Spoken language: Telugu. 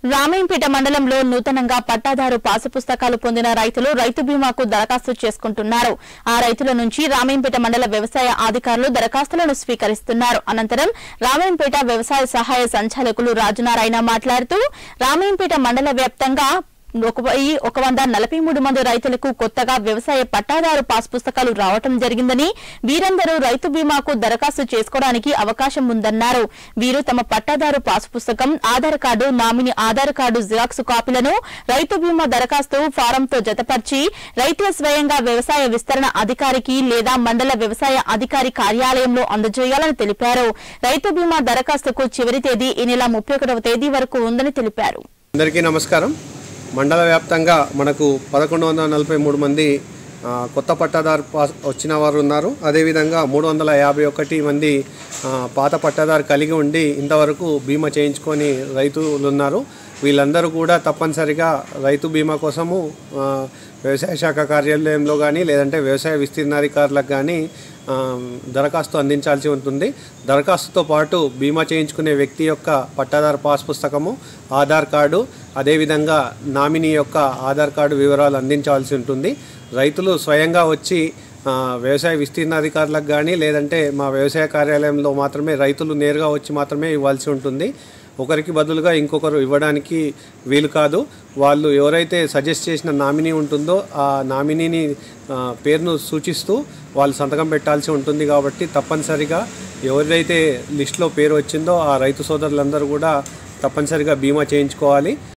రామేంపేట మండలంలో నూతనంగా పట్టాదారు పాసు పుస్తకాలు పొందిన రైతులు రైతు బీమాకు దరఖాస్తు చేసుకుంటున్నారు ఆ రైతుల నుంచి రామేంపేట మండల వ్యవసాయ అధికారులు దరఖాస్తులను స్వీకరిస్తున్నారు అనంతరం రామేంపేట వ్యవసాయ సహాయ సంచాలకులు రాజునారాయణ మాట్లాడుతూ రామేంపేట మండల వ్యాప్తంగా ఒక వెయ్యి ఒక వంద నలభై మూడు మంది రైతులకు కొత్తగా వ్యవసాయ పట్టాదారు పాస్ పుస్తకాలు రావటం జరిగిందని వీరందరూ రైతు బీమాకు దరఖాస్తు చేసుకోవడానికి అవకాశం ఉందన్నారు వీరు తమ పట్టాదారు పాస్ పుస్తకం Aadhaar card nominee Aadhaar card xerox కాపీలను రైతు బీమా దరఖాస్తు ఫారంతో జతపరిచి రైతుల స్వయంగా వ్యవసాయ విస్తరణ అధికారికి లేదా మండల వ్యవసాయ అధికారి కార్యాలయంలో అందజేయాలని తెలిపారు రైతు బీమా దరఖాస్తుకు చివరి తేదీ ఈ నెల ముప్పై ఒకటవ తేదీ వరకు ఉందని తెలిపారు అందరికీ నమస్కారం మండల వ్యాప్తంగా మనకు పదకొండు వందల నలభై మూడు మంది ఆ, కొత్త పట్టాదారు పాస్ వచ్చిన వారు ఉన్నారు అదేవిధంగా మూడు వందల యాభై ఒకటి మంది ఆ, పాత పట్టాదారు కలిగి ఉండి ఇంతవరకు బీమా చేయించుకొని రైతులు ఉన్నారు వీళ్ళందరూ కూడా తప్పనిసరిగా రైతు బీమా కోసము ఆ, వ్యవసాయ శాఖ కార్యాలయంలో కానీ లేదంటే వ్యవసాయ విస్తీర్ణాధికారులకు కానీ ఆ, దరఖాస్తు అందించాల్సి ఉంటుంది దరఖాస్తుతో పాటు బీమా చేయించుకునే వ్యక్తి యొక్క పట్టాదారు పాస్ పుస్తకము ఆధార్ కార్డు అదేవిధంగా నామినీ యొక్క ఆధార్ కార్డు వివరాలు అందించాల్సి ఉంటుంది రైతులు స్వయంగా వచ్చి ఆ, వ్యవసాయ విస్తీర్ణాధికారులకు కానీ లేదంటే మా వ్యవసాయ కార్యాలయంలో మాత్రమే రైతులు నేరుగా వచ్చి మాత్రమే ఇవ్వాల్సి ఉంటుంది ఒకరికి బదులుగా ఇంకొకరు ఇవ్వడానికి వీలు కాదు వాళ్ళు ఎవరైతే సజెస్ట్ చేసిన నామినీ ఉంటుందో ఆ నామినీని ఆ, పేరును సూచిస్తూ వాళ్ళు సంతకం పెట్టాల్సి ఉంటుంది కాబట్టి తప్పనిసరిగా ఎవరైతే లిస్టులో పేరు వచ్చిందో ఆ రైతు సోదరులందరూ కూడా తప్పనిసరిగా బీమా చేయించుకోవాలి